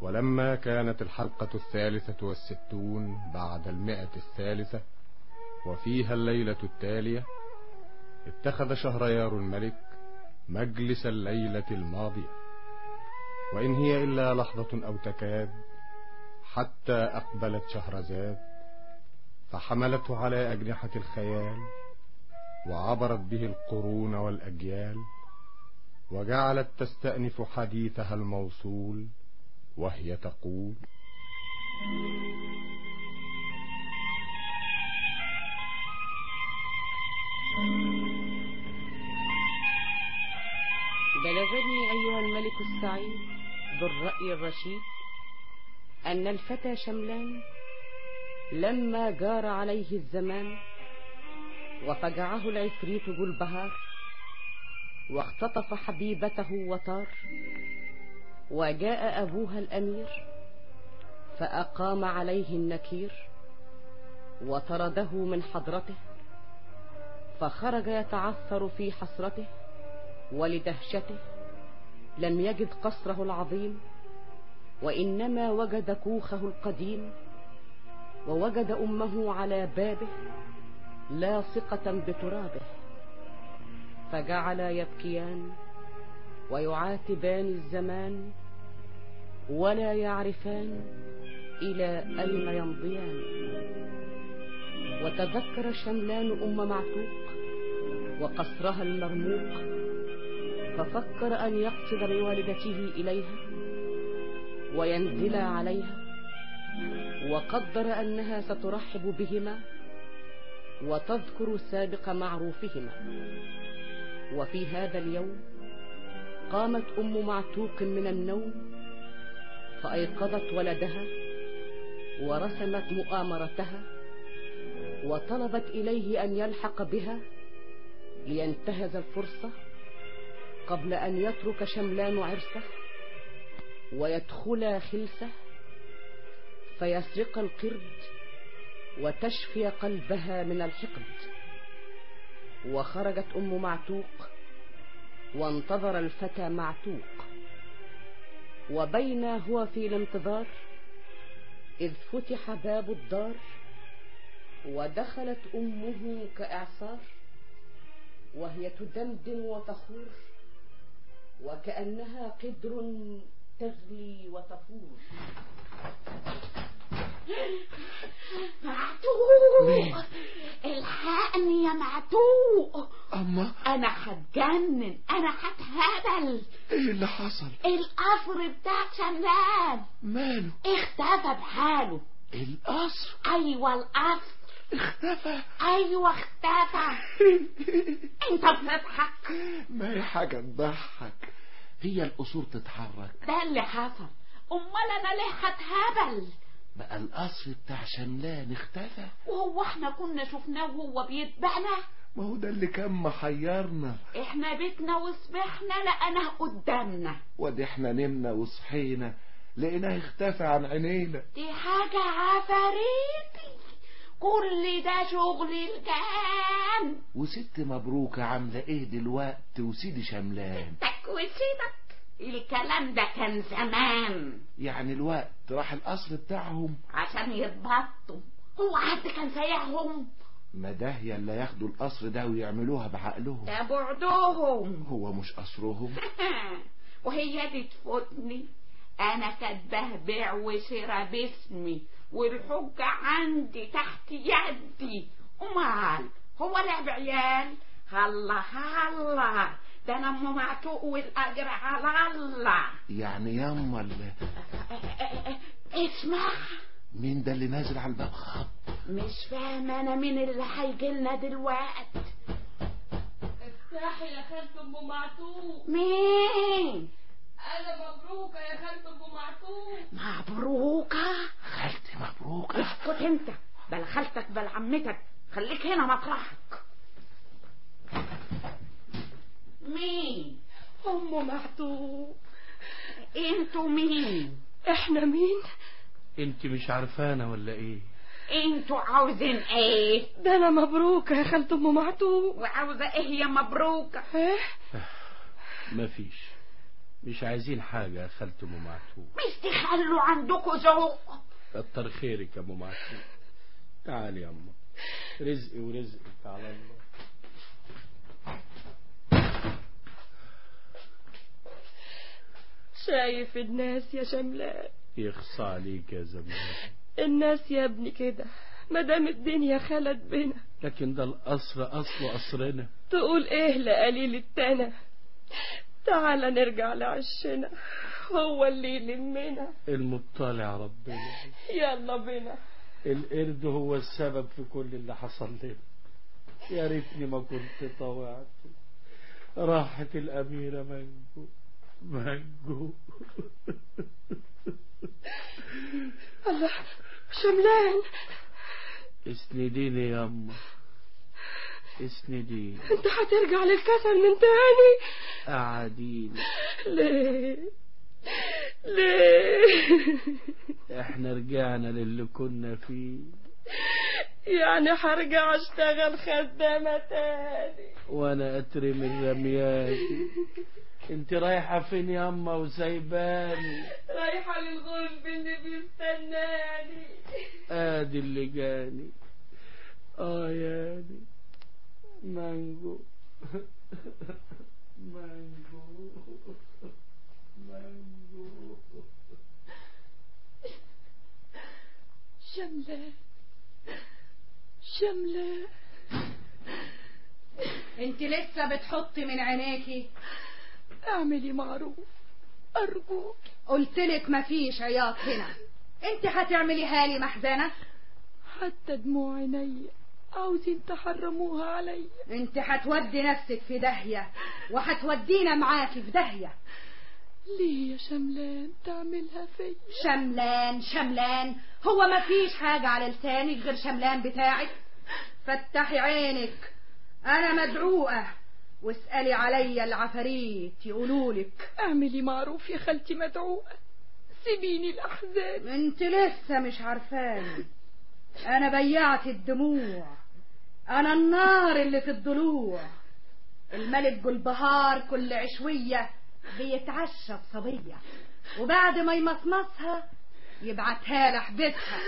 ولما كانت الحلقة الثالثة والستون بعد المئة الثالثة وفيها الليلة التالية اتخذ شهريار الملك مجلس الليلة الماضية وإن هي إلا لحظة أو تكاد حتى أقبلت شهرزاد فحملته على أجنحة الخيال وعبرت به القرون والأجيال وجعلت تستأنف حديثها الموصول وهي تقول بلغني أيها الملك السعيد ذو الرأي الرشيد أن الفتى شملان لما جار عليه الزمان وفجعه العفريت ذو البهار واختطف حبيبته وطار وجاء أبوها الأمير فأقام عليه النكير وطرده من حضرته فخرج يتعثر في حسرته ولدهشته لم يجد قصره العظيم وإنما وجد كوخه القديم ووجد أمه على بابه لاصقة بترابه فجعلا يبكيان ويعاتبان الزمان ولا يعرفان إلى أين يمضيان وتذكر شملان أم معتوق وقصرها المرموق ففكر أن يقصد بوالدته إليها وينزل عليها وقدر أنها سترحب بهما وتذكر سابق معروفهما وفي هذا اليوم قامت أم معتوق من النوم فأيقظت ولدها ورسمت مؤامرتها وطلبت إليه أن يلحق بها لينتهز الفرصة قبل أن يترك شملان عرسه ويدخل خلسه فيسرق القرد وتشفي قلبها من الحقد وخرجت أم معتوق وانتظر الفتى معتوق وبين هو في الانتظار إذ فتح باب الدار ودخلت أمه كإعصار وهي تدمدم وتخور وكأنها قدر تغلي وتفور معتوق الحقني يا معتوق أما انا هتجنن انا هتهبل إيه اللي حصل القصر بتاع شملان ماله اختفى بحاله القصر ايوه القصر اختفى ايوه اختفى انت بتضحك ما هي حاجة تضحك هي القصور تتحرك ده اللي حصل امال انا ليه هتهبل بقى القصر بتاع شملان اختفى وهو احنا كنا شفناه وهو بيتبعنا ما هو ده اللي كان محيرنا احنا بيتنا وصبحنا لقناه قدامنا وادي احنا نمنا وصحينا لقيناه اختفى عن عينينا دي حاجة عفاريتي كل ده شغل الجان وست مبروكة عاملة ايه دلوقتي وسيدي شملان تكويسيتك الكلام ده كان زمان يعني الوقت راح القصر بتاعهم عشان يتبطوا هو حد كان سايعهم ما ده اللي ياخدوا القصر ده ويعملوها بعقلهم ده بعدهم هو مش قصرهم وهي دي تفوتني انا كاتباه بيع وشراء باسمي والحجة عندي تحت يدي امال هو لعب عيال هلا هلا ده انا ام معتوق والاجر على الله يعني ياما اللي اسمع مين ده اللي نازل على الباب خط مش فاهمة انا مين اللي هيجي لنا دلوقتي افتحي يا خالة أم معتوق مين أنا مبروكة يا خالة أم معتوق مبروكة خالتي مبروكة اسكت انت بل خالتك بل عمتك خليك هنا مطرحك مين أم معتوق انتوا مين إحنا مين؟ انت مش عارفانا ولا ايه انتوا عاوزين ايه ده أنا مبروكة يا خالة أم معتوق وعاوزة ايه يا مبروكة إيه؟ مفيش مش عايزين حاجة يا خالته ام معتوه مش تخلوا عندكم ذوق كتر خيرك يا ام معتوه تعالي يا أما رزقي ورزقك على الله شايف الناس يا شملان يخصى عليك يا زمان الناس يا ابني كده مدام الدنيا خلت بنا لكن ده القصر أصله قصرنا تقول ايه لقليل التنا تعال نرجع لعشنا هو اللي يلمنا المطلع ربنا يلا بنا القرد هو السبب في كل اللي حصل لنا يا ريتني ما كنت طوعت راحت الأميرة منجو منجو الله شملان اسنديني يا أما اسنديني انت هترجع للكسل من تاني قاعدين ليه ليه احنا رجعنا للي كنا فيه يعني هرجع اشتغل خدامة تاني وانا اترم الرمياتي انت رايحة فين يا اما وسايباني رايحة للغرب اللي بيستناني ادي اللي جاني اه ياني مانجو مانجو مانجو شملة شملة انت لسه بتحطي من عينيكي اعملي معروف ارجوك قلتلك مفيش عياط هنا انت هتعمليها لي محزنة حتى دموع عيني عاوزين تحرموها عليا انت هتودي نفسك في داهية وهتودينا معاكي في داهية ليه يا شملان تعملها فيا شملان شملان هو مفيش حاجة على لسانك غير شملان بتاعك فتحي عينك انا مدعوقة واسألي عليا العفاريت يقولولك اعملي معروف يا خالتي مدعوقة سيبيني الاحزان انت لسه مش عارفاني انا بيعت الدموع انا النار اللي في الضلوع الملك جلبهار كل عشوية بيتعشى بصبية وبعد ما يمصمصها يبعتها لحبتها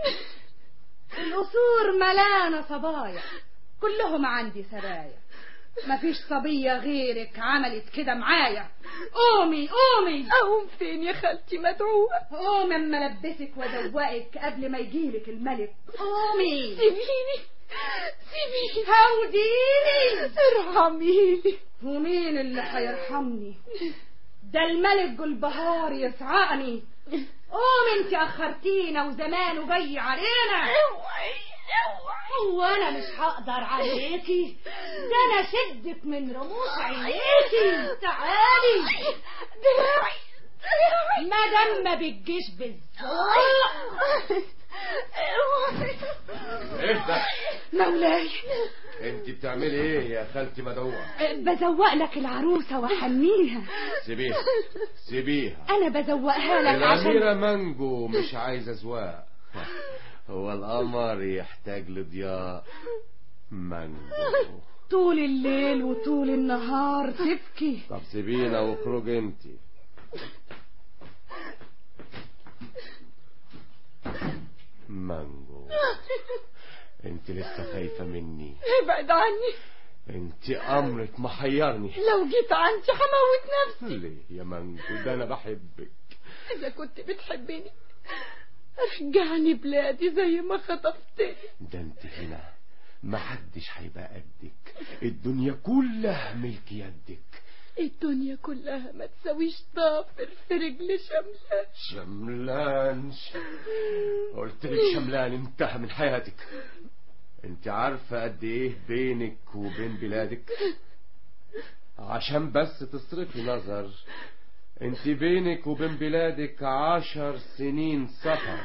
القصور ملانة صبايا كلهم عندي سرايا مفيش صبية غيرك عملت كده معايا قومي قومي اقوم فين يا خالتي مدعوقة قومي اما البسك وادوقك قبل ما يجيلك الملك قومي سيبيني سيبيني هوديني ارحميني ومين اللي هيرحمني ده الملك جلبهار يسعقني قومي انت اخرتينا وزمانه جاي علينا اوعي اوعي هو انا مش هقدر عليكي ده انا شدك من رموش عينيكي تعالي دراعي دراعي ما دام ما بتجيش بالذوق ايه ده مولاي انت بتعملي ايه يا خالتي مدعوة بزوق لك العروسة وحنيها سيبيها سيبيها انا بزوقها لك عشان الأميرة مانجو مش عايزة زواق هو القمر يحتاج لضياء مانجو طول الليل وطول النهار تبكي طب سيبينا واخرج انت مانجو انت لسه خايفة مني ابعد عني انت امرك محيرني لو جيت عندي هموت نفسي ليه يا مانجو ده انا بحبك اذا كنت بتحبني رجعني بلادي زي ما خطفتني ده انت هنا محدش هيبقى قدك الدنيا كلها ملك يدك الدنيا كلها ما تساويش ضافر في رجل شملة شملان ش... قلت لك شملان انتهى من حياتك انت عارفة قد ايه بينك وبين بلادك عشان بس تصرفي نظر انت بينك وبين بلادك عشر سنين سفر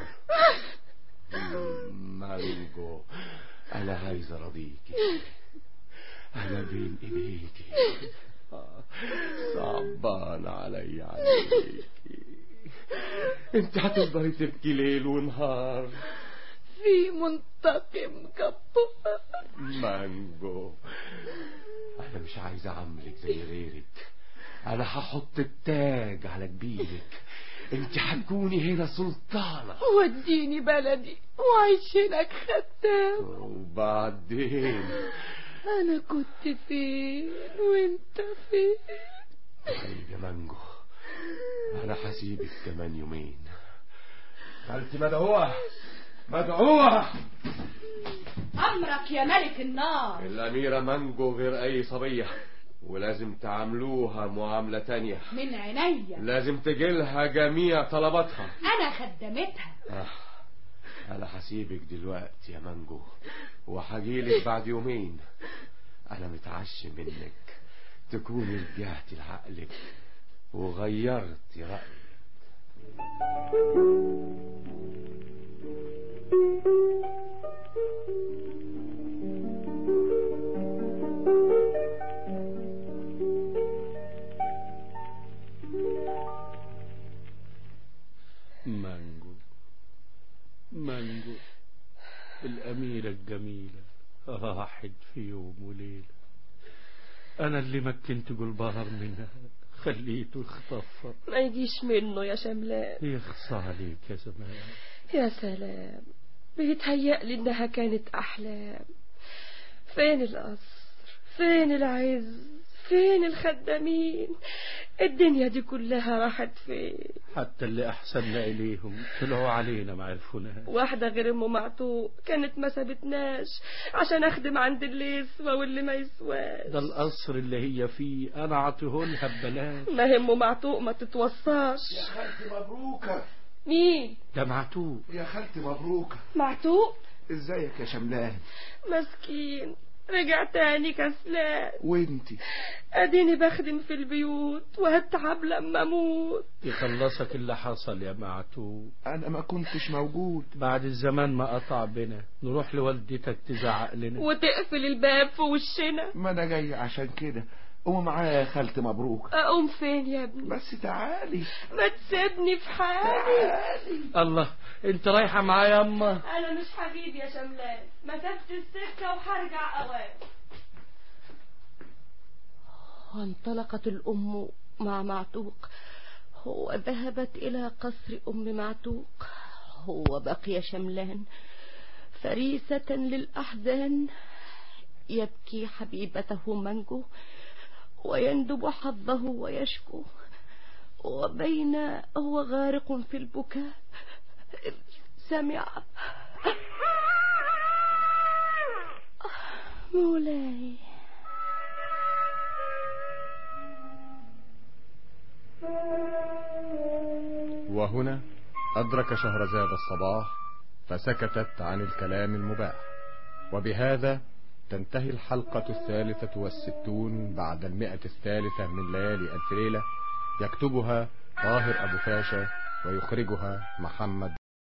مانجو انا عايز ارضيكي انا بين ايديكي آه، صعبان علي عليكي انت هتفضلي تبكي ليل ونهار في منتقم جبار مانجو انا مش عايز اعملك زي غيرك انا هحط التاج على جبينك انت هتكوني هنا سلطانة وديني بلدي وعيش هناك خدام وبعدين انا كنت فين وانت فين طيب يا مانجو انا هسيبك كمان يومين انت مدعوة مدعوة امرك يا ملك النار الأميرة مانجو غير أي صبية ولازم تعاملوها معاملة تانية من عينيا لازم تجيلها جميع طلباتها انا خدمتها آه. أنا هسيبك دلوقتي يا مانجو وهجيلك بعد يومين أنا متعشم منك تكوني رجعتي لعقلك وغيرتي رأيك مانجو مانجو الأميرة الجميلة راحت في يوم وليلة أنا اللي مكنت جلبهر منها خليته يخطفها ما يجيش منه يا شملان يخصى عليك يا زمان يا سلام بيتهيألي انها كانت احلام فين القصر فين العز فين الخدامين الدنيا دي كلها راحت فين حتى اللي أحسننا إليهم طلعوا علينا ما عرفوناش واحدة غير ام معتوق كانت ما سابتناش عشان اخدم عند اللي يسوى واللي ما يسواش ده القصر اللي هي فيه أنا عطيهولها ببلاش ما هي ام معتوق ما تتوصاش يا خالتي مبروكة مين ده معتوه يا خالتي مبروكة معتوق ازيك يا شملان مسكين رجع تاني كسلان وانتي اديني بخدم في البيوت وهتعب لما اموت يخلصك اللي حصل يا معتوه انا ما كنتش موجود بعد الزمان ما قطع بنا نروح لوالدتك تزعق لنا وتقفل الباب في وشنا ما انا جاي عشان كده قوم معايا يا خالتي مبروكة اقوم فين يا ابني بس تعالي ما تسيبني في حالي الله انت رايحة معايا يما انا مش حبيب يا شملان مسافة السكة وهرجع اوام وانطلقت الام مع معتوق وذهبت الى قصر ام معتوق وبقي شملان فريسة للأحزان يبكي حبيبته منجو ويندب حظه ويشكو وبين هو غارق في البكاء إذ سمع مولاي وهنا أدرك شهرزاد الصباح فسكتت عن الكلام المباح وبهذا تنتهي الحلقة الثالثة والستون بعد المئة الثالثة من ليالي ألف ليلة يكتبها طاهر أبو فاشا ويخرجها محمد